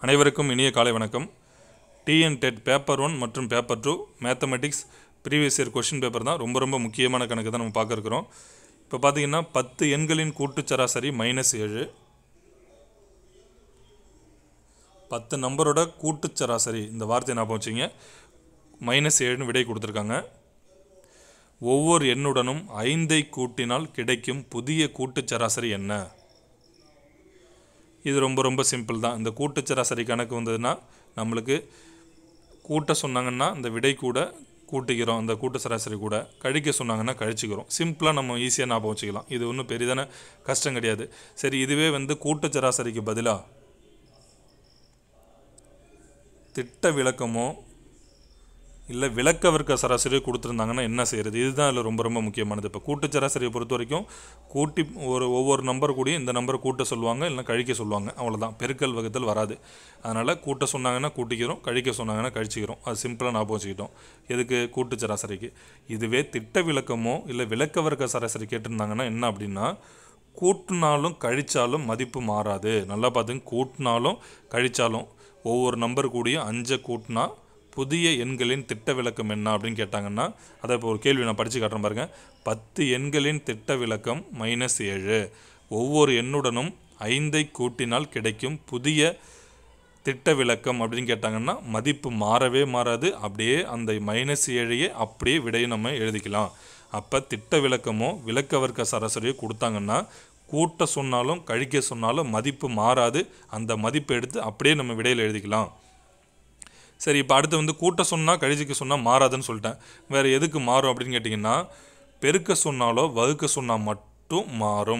அனைவருக்கும் இனிய காலை வணக்கம் டிஎன் டெட் பேப்பர் ஒன் மற்றும் paper two mathematics previous year question paper தான் ரொம்ப ரொம்ப முக்கியமான கணக்கு தான் நம்ம பார்க்க இருக்கிறோம் இப்போ பார்த்தீங்கன்னா பத்து எண்களின் கூட்டுச் சராசரி மைனஸ் ஏழு பத்து நம்பரோட கூட்டுச் சராசரி இந்த வார்த்தையை ஞாபகம் வச்சுங்க மைனஸ் ஏழுன்னு விடை கொடுத்துருக்காங்க ஒவ்வொரு எண்ணுடனும் ஐந்தை கூட்டினால் கிடைக்கும் புதிய கூட்டுச் சராசரி என்ன இது ரொம்ப ரொம்ப சிம்பிள் தான் இந்த கூட்டுச் சராசரி கணக்கு வந்ததுன்னா நம்மளுக்கு கூட்ட சொன்னாங்கன்னா இந்த விடை கூட கூட்டிக்கிறோம் அந்த கூட்டு சராசரி கூட கழிக்க சொன்னாங்கன்னா கழிச்சுக்கிறோம் சிம்பிளாக நம்ம ஈஸியாக ஞாபகம் வச்சுக்கலாம் இது ஒன்றும் பெரிதான கஷ்டம் கிடையாது சரி இதுவே வந்து கூட்டு சராசரிக்கு பதிலாக திட்ட விளக்கமோ இல்லை விளக்க வர்க்க சராசரியை கொடுத்துருந்தாங்கன்னா என்ன செய்கிறது இதுதான் அதில் ரொம்ப ரொம்ப முக்கியமானது இப்போ கூட்டு சராசரியை பொறுத்த வரைக்கும் கூட்டி ஒரு ஒவ்வொரு நம்பர் கூடயும் இந்த நம்பரை கூட்ட சொல்லுவாங்க இல்லைனா கழிக்க சொல்லுவாங்க அவ்வளோதான் பெருக்கல் வகுத்தல் வராது அதனால் கூட்ட சொன்னாங்கன்னா கூட்டிக்கிறோம் கழிக்க சொன்னாங்கன்னா கழிச்சிக்கிறோம் அது சிம்பிளாக ஞாபகம் வச்சுக்கிட்டோம் எதுக்கு கூட்டு சராசரிக்கு இதுவே திட்ட விளக்கமோ இல்லை விளக்க வர்க்க சராசரி கேட்டிருந்தாங்கன்னா என்ன அப்படின்னா கூட்டினாலும் கழிச்சாலும் மதிப்பு மாறாது நல்லா பார்த்துங்க கூட்டினாலும் கழிச்சாலும் ஒவ்வொரு நம்பர் கூடயும் அஞ்சை கூட்டினா புதிய எண்களின் திட்ட விளக்கம் என்ன அப்படின்னு கேட்டாங்கன்னா அதை இப்போ ஒரு கேள்வி நான் படித்து காட்டுறேன் பாருங்கள் பத்து எண்களின் திட்ட விளக்கம் மைனஸ் ஏழு ஒவ்வொரு எண்ணுடனும் ஐந்தை கூட்டினால் கிடைக்கும் புதிய திட்ட விளக்கம் அப்படின்னு கேட்டாங்கன்னா மதிப்பு மாறவே மாறாது அப்படியே அந்த மைனஸ் ஏழையே அப்படியே விடையை நம்ம எழுதிக்கலாம் அப்போ திட்ட விளக்கமோ விளக்க வர்க்க சராசரியோ கொடுத்தாங்கன்னா கூட்ட சொன்னாலும் கழிக்க சொன்னாலும் மதிப்பு மாறாது அந்த மதிப்பை எடுத்து அப்படியே நம்ம விடையில் எழுதிக்கலாம் சரி இப்போ அடுத்து வந்து கூட்ட சொன்னால் கழிச்சிக்க சொன்னால் மாறாதுன்னு சொல்லிட்டேன் வேறு எதுக்கு மாறும் அப்படின்னு கேட்டிங்கன்னா பெருக்க சொன்னாலோ வகுக்க சொன்னால் மட்டும் மாறும்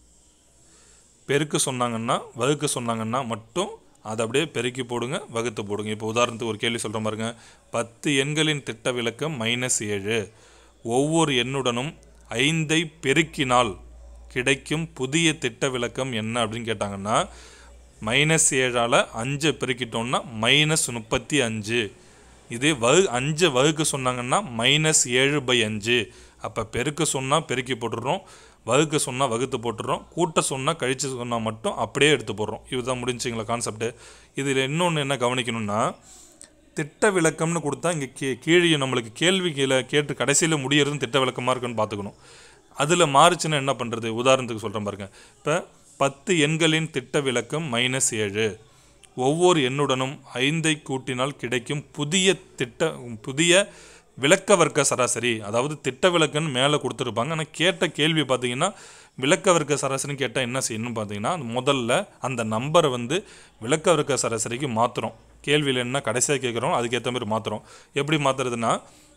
பெருக்க சொன்னாங்கன்னா வகுக்க சொன்னாங்கன்னா மட்டும் அதை அப்படியே பெருக்கி போடுங்க வகுத்து போடுங்க இப்போ உதாரணத்துக்கு ஒரு கேள்வி சொல்கிற பாருங்க பத்து எண்களின் திட்ட விளக்கம் மைனஸ் ஏழு ஒவ்வொரு எண்ணுடனும் ஐந்தை பெருக்கினால் கிடைக்கும் புதிய திட்ட விளக்கம் என்ன அப்படின்னு கேட்டாங்கன்னா மைனஸ் ஏழால் அஞ்சை பெருக்கிட்டோம்னா மைனஸ் முப்பத்தி அஞ்சு இதே வகு அஞ்சை வகுக்க சொன்னாங்கன்னா மைனஸ் ஏழு பை அஞ்சு அப்போ பெருக்க சொன்னால் பெருக்கி போட்டுடுறோம் வகுக்க சொன்னால் வகுத்து போட்டுடுறோம் கூட்ட சொன்னால் கழிச்சு சொன்னால் மட்டும் அப்படியே எடுத்து போடுறோம் இதுதான் முடிஞ்சுங்களா கான்செப்ட்டு இதில் இன்னொன்று என்ன கவனிக்கணும்னா திட்ட விளக்கம்னு கொடுத்தா இங்கே கீ கீழே நம்மளுக்கு கேள்வி கீழே கேட்டு கடைசியில் முடியறதும் திட்ட விளக்கமாக இருக்குன்னு பார்த்துக்கணும் அதில் மாறுச்சுன்னா என்ன பண்ணுறது உதாரணத்துக்கு சொல்கிறேன் பாருங்க இப்போ பத்து எண்களின் திட்ட விளக்கம் மைனஸ் ஏழு ஒவ்வொரு எண்ணுடனும் ஐந்தை கூட்டினால் கிடைக்கும் புதிய திட்ட புதிய விளக்க வர்க்க சராசரி அதாவது திட்ட விளக்குன்னு மேலே கொடுத்துருப்பாங்க ஆனால் கேட்ட கேள்வி பார்த்தீங்கன்னா விளக்க வர்க்க சராசரின்னு கேட்டால் என்ன செய்யணும்னு பார்த்தீங்கன்னா முதல்ல அந்த நம்பரை வந்து விளக்க வர்க்க சராசரிக்கு மாற்றுறோம் கேள்வியில் என்ன கடைசியாக கேட்குறோம் அதுக்கேற்ற மாதிரி மாற்றுறோம் எப்படி மாற்றுறதுன்னா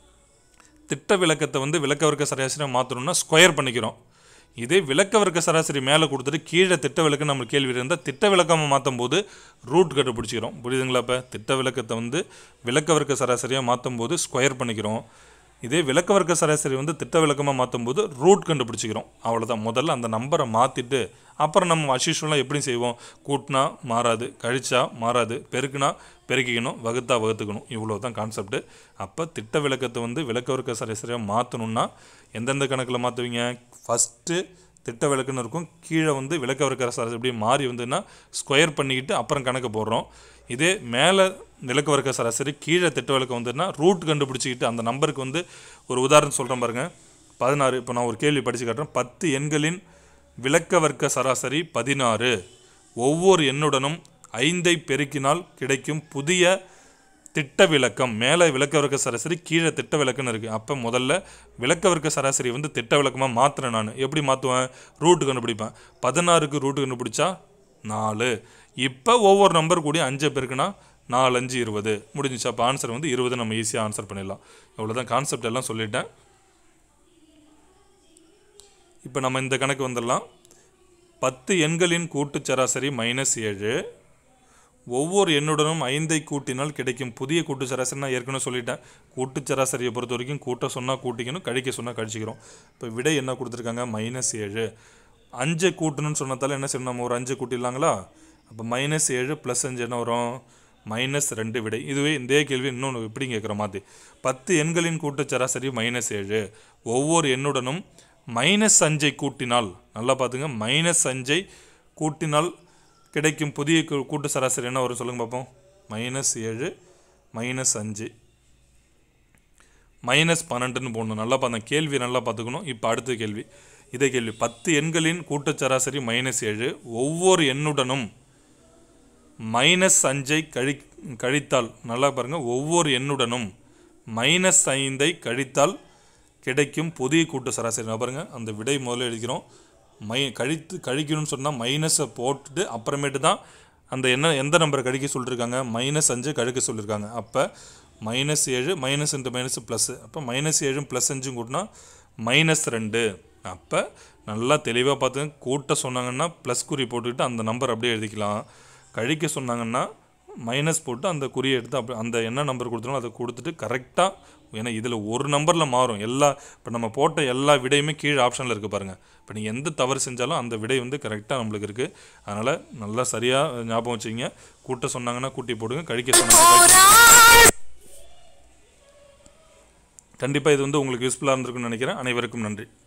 திட்ட விளக்கத்தை வந்து விளக்க வர்க்க சராசரியாக மாற்றணும்னா ஸ்கொயர் பண்ணிக்கிறோம் இதே விளக்க வர்க்க சராசரி மேலே கொடுத்துட்டு கீழே திட்ட விளக்கு நம்ம கேள்வி இருந்தால் திட்ட விளக்கமாக மாற்றும் போது ரூட் கண்டுபிடிச்சிக்கிறோம் புரியுதுங்களா இப்போ திட்ட விளக்கத்தை வந்து விளக்க வர்க்க சராசரியாக மாற்றும் போது ஸ்கொயர் பண்ணிக்கிறோம் இதே விளக்க வர்க்க சராசரி வந்து திட்ட விளக்கமாக மாற்றும் போது ரூட் கண்டுபிடிச்சிக்கிறோம் அவ்வளோதான் முதல்ல அந்த நம்பரை மாற்றிட்டு அப்புறம் நம்ம அசிஷுவலாக எப்படி செய்வோம் கூட்டினா மாறாது கழிச்சா மாறாது பெருக்குனா பெருக்கிக்கணும் வகுத்தா வகுத்துக்கணும் இவ்வளோ தான் கான்செப்ட்டு அப்போ திட்ட விளக்கத்தை வந்து விளக்க வர்க்க சராசரியாக மாற்றணுன்னா எந்தெந்த கணக்கில் மாற்றுவீங்க ஃபஸ்ட்டு திட்ட விளக்குன்னு இருக்கும் கீழே வந்து விளக்க வர்க்க சராசரி எப்படி மாறி வந்துன்னா ஸ்கொயர் பண்ணிக்கிட்டு அப்புறம் கணக்கு போடுறோம் இதே மேலே விளக்க வர்க்க சராசரி கீழே திட்ட விளக்கம் வந்துன்னா ரூட் கண்டுபிடிச்சிக்கிட்டு அந்த நம்பருக்கு வந்து ஒரு உதாரணம் சொல்கிறேன் பாருங்கள் பதினாறு இப்போ நான் ஒரு கேள்வி படித்து காட்டுறேன் பத்து எண்களின் விளக்க வர்க்க சராசரி பதினாறு ஒவ்வொரு எண்ணுடனும் ஐந்தை பெருக்கினால் கிடைக்கும் புதிய திட்ட விளக்கம் மேலே விளக்க வர்க்க சராசரி கீழே திட்ட விளக்கம்னு இருக்குது அப்போ முதல்ல விளக்க வர்க்க சராசரி வந்து திட்ட விளக்கமாக மாற்றுறேன் நான் எப்படி மாற்றுவேன் ரூட்டு கண்டுபிடிப்பேன் பதினாறுக்கு ரூட்டு கண்டுபிடிச்சா நாலு இப்போ ஒவ்வொரு நம்பர் கூடிய அஞ்சு பேருக்குன்னா நாலு அஞ்சு இருபது முடிஞ்சிச்சு அப்போ ஆன்சர் வந்து இருபது நம்ம ஈஸியாக ஆன்சர் பண்ணிடலாம் இவ்வளோதான் கான்செப்ட் எல்லாம் சொல்லிட்டேன் இப்போ நம்ம இந்த கணக்கு வந்துடலாம் பத்து எண்களின் கூட்டுச் சராசரி மைனஸ் ஏழு ஒவ்வொரு எண்ணுடனும் ஐந்தை கூட்டினால் கிடைக்கும் புதிய கூட்டு சராசரி நான் ஏற்கனவே சொல்லிட்டேன் கூட்டு சராசரியை பொறுத்த வரைக்கும் கூட்ட சொன்னால் கூட்டிக்கணும் கழிக்க சொன்னால் கழிச்சிக்கிறோம் இப்போ விடை என்ன கொடுத்துருக்காங்க மைனஸ் ஏழு அஞ்சை கூட்டணும்னு சொன்னதால என்ன செய்யணும் நம்ம ஒரு அஞ்சு கூட்டிடலாங்களா அப்போ மைனஸ் ஏழு ப்ளஸ் அஞ்சு என்ன வரும் மைனஸ் ரெண்டு விடை இதுவே இந்த கேள்வி இன்னொன்று எப்படி கேட்குற மாதிரி பத்து எண்களின் கூட்டு சராசரி மைனஸ் ஏழு ஒவ்வொரு எண்ணுடனும் மைனஸ் அஞ்சை கூட்டினால் நல்லா பார்த்துங்க மைனஸ் அஞ்சை கூட்டினால் கிடைக்கும் புதிய கூ- கூட்டு சராசரி என்ன வரும் சொல்லுங்க பார்ப்போம் மைனஸ் ஏழு மைனஸ் அஞ்சு மைனஸ் பன்னெண்டுன்னு போடணும் நல்லா பார்த்த கேள்வி நல்லா பார்த்துக்கணும் இப்போ அடுத்த கேள்வி இதே கேள்வி பத்து எண்களின் கூட்டுச் சராசரி மைனஸ் ஏழு ஒவ்வொரு எண்ணுடனும் மைனஸ் அஞ்சை கழி கழித்தால் நல்லா பாருங்கள் ஒவ்வொரு எண்ணுடனும் மைனஸ் ஐந்தை கழித்தால் கிடைக்கும் புதிய கூட்டு சராசரி நான் பாருங்க அந்த விடை முதல்ல எழுதிக்கிறோம் மை கழித்து கழிக்கணும்னு சொன்னால் மைனஸை போட்டுட்டு அப்புறமேட்டு தான் அந்த என்ன எந்த நம்பரை கழிக்க சொல்லியிருக்காங்க மைனஸ் அஞ்சு கழிக்க சொல்லியிருக்காங்க அப்போ மைனஸ் ஏழு மைனஸ் இன்ட்டு மைனஸ் ப்ளஸ்ஸு அப்போ மைனஸ் ஏழும் ப்ளஸ் அஞ்சும் கூட்டினா மைனஸ் ரெண்டு அப்போ நல்லா தெளிவாக பார்த்து கூட்ட சொன்னாங்கன்னா ப்ளஸ் குறி போட்டுக்கிட்டு அந்த நம்பர் அப்படியே எழுதிக்கலாம் கழிக்க சொன்னாங்கன்னா மைனஸ் போட்டு அந்த குறியை எடுத்து அப்படி அந்த என்ன நம்பர் கொடுத்தனோ அதை கொடுத்துட்டு கரெக்டாக ஏன்னா இதில் ஒரு நம்பரில் மாறும் எல்லா இப்போ நம்ம போட்ட எல்லா விடையுமே கீழே ஆப்ஷனில் இருக்குது பாருங்கள் இப்போ நீங்கள் எந்த தவறு செஞ்சாலும் அந்த விடை வந்து கரெக்டாக நம்மளுக்கு இருக்குது அதனால் நல்லா சரியாக ஞாபகம் வச்சுக்கிங்க கூட்ட சொன்னாங்கன்னா கூட்டி போடுங்க கழிக்க சொன்னாங்கன்னா கழிக்க கண்டிப்பாக இது வந்து உங்களுக்கு யூஸ்ஃபுல்லாக இருந்திருக்கும்னு நினைக்கிறேன் அனைவருக்கும் நன்றி